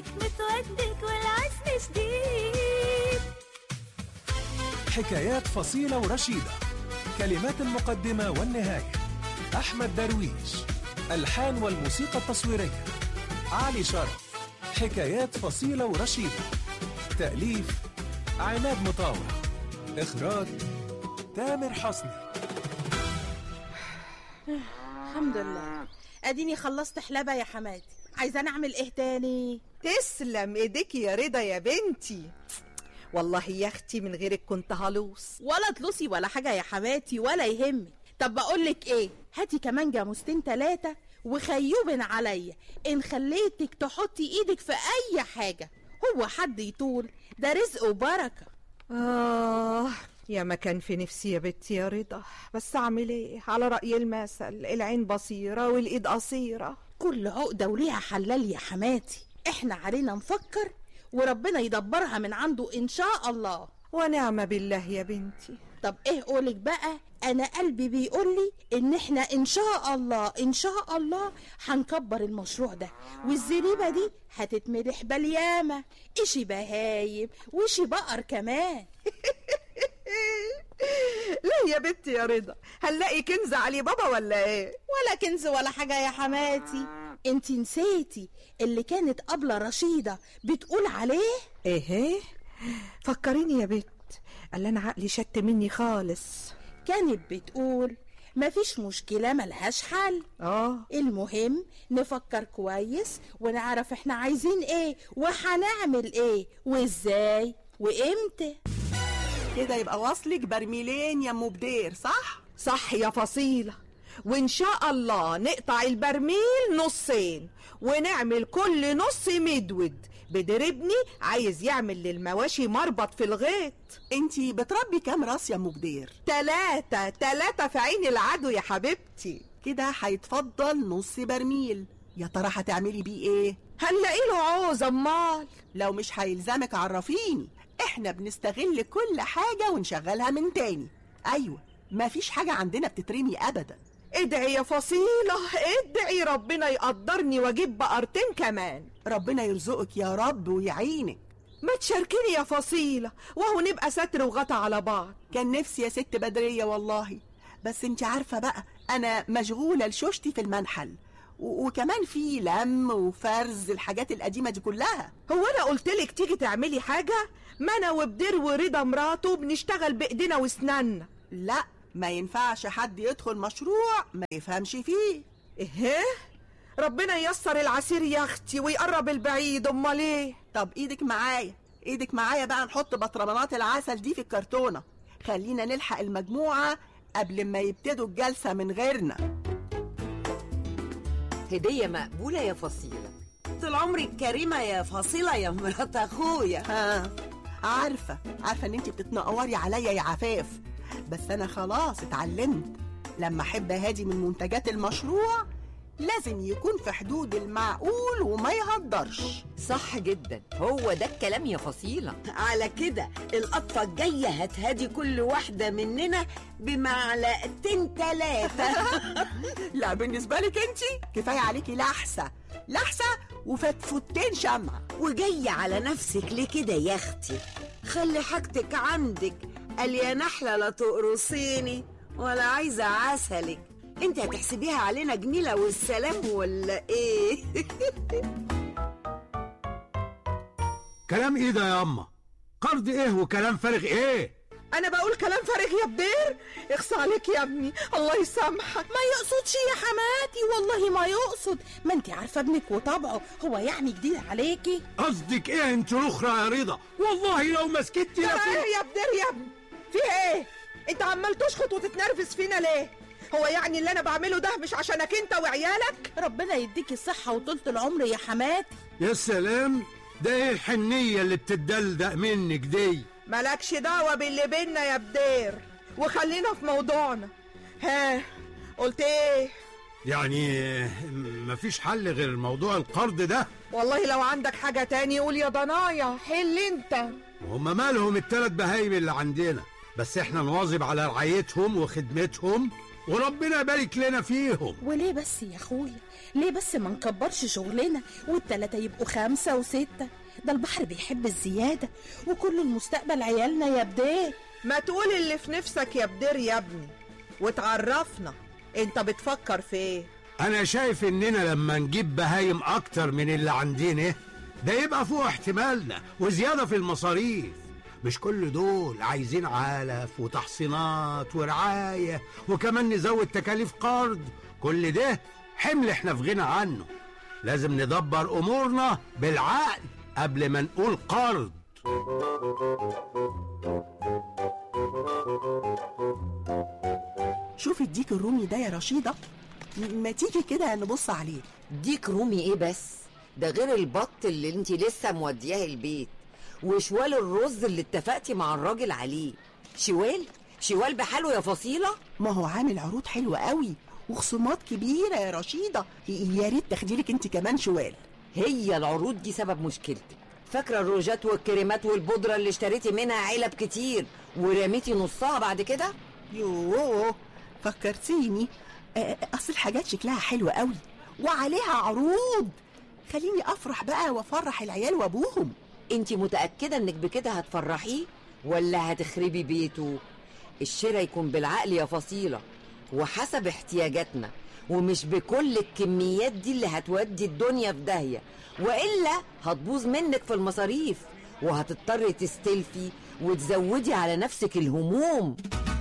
عليك متودك والعزم شديد حكايات فصيلة ورشيدة كلمات المقدمة والنهاية أحمد درويش ألحان والموسيقى التصويرية علي شرف حكايات فصيلة ورشيدة تأليف عماد مطاوع إخراج تامر حسني الحمد لله اديني خلصت حلبة يا حماتي عايزة نعمل ايه تاني تسلم ايديك يا رضا يا بنتي والله يا اختي من غيرك كنت هلوص ولا تلوسي ولا حاجة يا حماتي ولا يهمك طب بقولك ايه هاتي كمان جاموستين تلاتة وخيوبن عليا ان خليتك تحطي ايدك في اي حاجة هو حد يطول ده رزق وبركة آه يا ما كان في نفسي يا بنتي يا رضا بس أعمل إيه على رأي المثل العين بصيرة والإيد قصيرة كل عقدة وليها حلال يا حماتي احنا علينا نفكر وربنا يدبرها من عنده ان شاء الله ونعم بالله يا بنتي طب ايه قولك بقى انا قلبي بيقول لي ان احنا ان شاء الله ان شاء الله هنكبر المشروع ده والزريبه دي هتتمدح باليامه اشي بهايم وشي بقر كمان لا يا بنتي يا رضا هنلاقي كنز علي بابا ولا ايه ولا كنز ولا حاجه يا حماتي انت نسيتي اللي كانت قبل رشيده بتقول عليه ايه فكريني يا بنت قال انا عقلي شت مني خالص كانت بتقول مفيش مشكله ملهاش حل اه المهم نفكر كويس ونعرف احنا عايزين ايه وهنعمل ايه وازاي وامتى كده يبقى واصلك برميلين يا ام بدير صح صح يا فصيلة وإن شاء الله نقطع البرميل نصين ونعمل كل نص مدود بدربني عايز يعمل للمواشي مربط في الغيط انتي بتربي كام راس يا ام بدير تلاتة تلاتة في عين العدو يا حبيبتي كده هيتفضل نص برميل يا ترى هتعملي بيه ايه هنلاقي له عوز امال لو مش هيلزمك عرفيني احنا بنستغل كل حاجة ونشغلها من تاني ايوه مفيش حاجة عندنا بتترمي ابدا ادعي يا فصيلة ادعي ربنا يقدرني واجيب بقرتين كمان ربنا يرزقك يا رب ويعينك ما تشاركيني يا فصيلة وهو نبقى ستر وغطا على بعض كان نفسي يا ست بدرية والله بس انت عارفة بقى انا مشغولة لشوشتي في المنحل و- وكمان في لم وفرز الحاجات القديمة دي كلها هو انا قلتلك تيجي تعملي حاجة ما انا وبدير ورضا مراته بنشتغل بايدينا واسناننا لا ما ينفعش حد يدخل مشروع ما يفهمش فيه ايه ربنا ييسر العسير يا اختي ويقرب البعيد امال ايه طب ايدك معايا ايدك معايا بقى نحط بطرمانات العسل دي في الكرتونة خلينا نلحق المجموعة قبل ما يبتدوا الجلسة من غيرنا هدية مقبولة يا فصيلة طول عمرك كريمة يا فصيلة يا مرات أخويا ها عارفة عارفة ان انت بتتنقوري عليا يا عفاف بس انا خلاص اتعلمت لما احب هادي من منتجات المشروع لازم يكون في حدود المعقول وما يهدرش صح جدا هو ده الكلام يا فصيلة على كده القطفة الجاية هتهدي كل واحدة مننا بمعلقتين تلاتة لا بالنسبة لك انت كفاية عليكي لحسة لحسة وفتفتين شمع وجاية على نفسك ليه كده يا أختي خلي حاجتك عندك قال يا نحلة لا تقرصيني ولا عايزة عسلك انت هتحسبيها علينا جميلة والسلام ولا ايه كلام ايه ده يا اما قرض ايه وكلام فارغ ايه انا بقول كلام فارغ يا بدير اخصى عليك يا ابني الله يسامحك ما يقصدش يا حماتي والله ما يقصد ما انت عارفه ابنك وطبعه هو يعني جديد عليكي قصدك ايه انت الاخرى يا رضا والله لو ما سكتي ترى لكن ايه يا بدير يا ابني في ايه انت عمال تشخط وتتنرفز فينا ليه هو يعني اللي انا بعمله ده مش عشانك انت وعيالك ربنا يديكي الصحه وطولة العمر يا حماتي يا سلام ده ايه الحنية اللي بتدلدق منك دي مالكش دعوة باللي بينا يا بدير وخلينا في موضوعنا ها قلت ايه يعني مفيش حل غير موضوع القرض ده والله لو عندك حاجة تاني قول يا ضنايا حل انت وهم مالهم التلات بهايم اللي عندنا بس احنا نواظب على رعايتهم وخدمتهم وربنا يبارك لنا فيهم وليه بس يا اخويا ليه بس ما نكبرش شغلنا والتلاتة يبقوا خمسة وستة ده البحر بيحب الزيادة وكل المستقبل عيالنا يا بديه ما تقول اللي في نفسك يا بدير يا ابني وتعرفنا انت بتفكر في ايه انا شايف اننا لما نجيب بهايم اكتر من اللي عندنا ده يبقى فوق احتمالنا وزيادة في المصاريف مش كل دول عايزين علف وتحصينات ورعاية وكمان نزود تكاليف قرض كل ده حمل احنا في غنى عنه لازم ندبر امورنا بالعقل قبل ما نقول قرض شوفي الديك الرومي ده يا رشيدة م- ما تيجي كده نبص عليه ديك رومي ايه بس ده غير البط اللي انت لسه مودياه البيت وشوال الرز اللي اتفقتي مع الراجل عليه شوال شوال بحاله يا فصيلة ما هو عامل عروض حلوة قوي وخصومات كبيرة يا رشيدة ي- يا ريت تاخديلك انت كمان شوال هي العروض دي سبب مشكلتك فاكرة الروجات والكريمات والبودرة اللي اشتريتي منها علب كتير ورميتي نصها بعد كده يوه فكرتيني آه، اصل الحاجات شكلها حلو قوي وعليها عروض خليني افرح بقى وافرح العيال وابوهم انت متأكدة انك بكده هتفرحيه ولا هتخربي بيته الشراء يكون بالعقل يا فصيلة وحسب احتياجاتنا ومش بكل الكميات دي اللي هتودي الدنيا في داهية وإلا هتبوظ منك في المصاريف وهتضطري تستلفي وتزودي على نفسك الهموم